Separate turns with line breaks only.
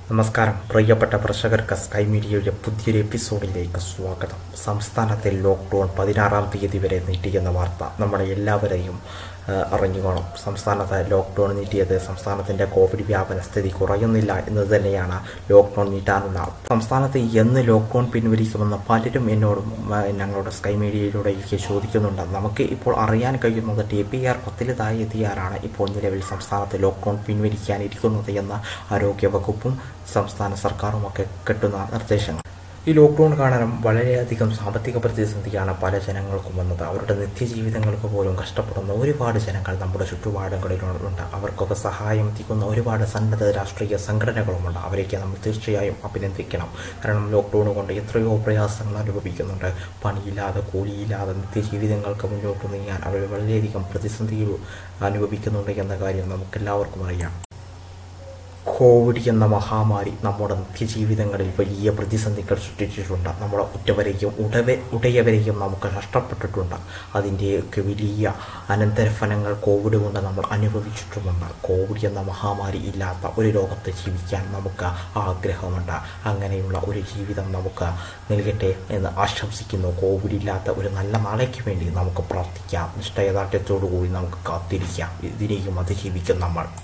നമസ്കാരം പ്രിയപ്പെട്ട പ്രേക്ഷകർക്ക് സ്കൈ മീഡിയയുടെ പുതിയൊരു എപ്പിസോഡിലേക്ക് സ്വാഗതം സംസ്ഥാനത്തെ ലോക്ക്ഡൗൺ പതിനാറാം തീയതി വരെ നീട്ടിയെന്ന വാർത്ത നമ്മുടെ എല്ലാവരെയും ആ, അറിഞ്ഞുകൊള്ളണം സംസ്ഥാനത്ത് ലോക്ക്ഡൗൺ നീട്ടിയത് സംസ്ഥാനത്തിൻ്റെ കോവിഡ് വ്യാപന സ്ഥിതി കുറയുന്നില്ല എന്നത് തന്നെയാണ് ലോക്ക്ഡൗൺ നീട്ടാനുള്ള സംസ്ഥാനത്ത് എന്ന് ലോക്ക്ഡൗൺ പിൻവലിക്കുമെന്ന് പലരും എന്നോടും ആ, ഞങ്ങളുടെ സ്കൈ മീഡിയയിലൂടെ എനിക്ക് ചോദിക്കുന്നുണ്ട് നമുക്ക് ഇപ്പോൾ അറിയാൻ കഴിയുന്നത് ടി പി ആർ പത്തിലേതായി എത്തിയാറാണ് ഇപ്പോൾ നിലവിൽ സംസ്ഥാനത്ത് ലോക്ക്ഡൗൺ പിൻവലിക്കാനിരിക്കുന്നത് എന്ന ആരോഗ്യവകുപ്പും സംസ്ഥാന സർക്കാരുമൊക്കെ കിട്ടുന്ന നിർദ്ദേശങ്ങൾ ഈ ലോക്ക്ഡൗൺ കാരണം വളരെയധികം സാമ്പത്തിക പ്രതിസന്ധിയാണ് പല ജനങ്ങൾക്കും വന്നത് അവരുടെ നിത്യജീവിതങ്ങൾക്ക് പോലും കഷ്ടപ്പെടുന്ന ഒരുപാട് ജനങ്ങൾ നമ്മുടെ ചുറ്റുപാടുകളിലുണ്ട് അവർക്കൊക്കെ സഹായം എത്തിക്കുന്ന ഒരുപാട് സന്നദ്ധ രാഷ്ട്രീയ സംഘടനകളുമുണ്ട് അവരെയൊക്കെ നമ്മൾ തീർച്ചയായും അഭിനന്ദിക്കണം കാരണം ലോക്ക്ഡൗൺ കൊണ്ട് എത്രയോ പ്രയാസങ്ങൾ അനുഭവിക്കുന്നുണ്ട് പണിയില്ലാതെ കൂലിയില്ലാതെ നിത്യജീവിതങ്ങൾക്ക് മുന്നോട്ട് നീങ്ങാൻ അവർ വളരെയധികം പ്രതിസന്ധിയിൽ അനുഭവിക്കുന്നുണ്ട് എന്ന കാര്യം നമുക്കെല്ലാവർക്കും അറിയാം കോവിഡ് എന്ന മഹാമാരി നമ്മുടെ നിത്യജീവിതങ്ങളിൽ വലിയ പ്രതിസന്ധികൾ സൃഷ്ടിച്ചിട്ടുണ്ട് നമ്മുടെ ഉറ്റവരെയും ഉടവെ ഉടയവരെയും നമുക്ക് നഷ്ടപ്പെട്ടിട്ടുണ്ട് അതിൻ്റെയൊക്കെ വലിയ അനന്തരഫലങ്ങൾ കോവിഡ് കൊണ്ട് നമ്മൾ അനുഭവിച്ചിട്ടുമുണ്ട് കോവിഡ് എന്ന മഹാമാരി ഇല്ലാത്ത ഒരു ലോകത്ത് ജീവിക്കാൻ നമുക്ക് ആഗ്രഹമുണ്ട് അങ്ങനെയുള്ള ഒരു ജീവിതം നമുക്ക് നൽകട്ടെ എന്ന് ആശംസിക്കുന്നു കോവിഡ് ഇല്ലാത്ത ഒരു നല്ല നാളേക്ക് വേണ്ടി നമുക്ക് പ്രാർത്ഥിക്കാം നിഷ്ഠയദാർഢ്യത്തോടു കൂടി നമുക്ക് കാത്തിരിക്കാം ഇതിനെയും അതിജീവിക്കും നമ്മൾ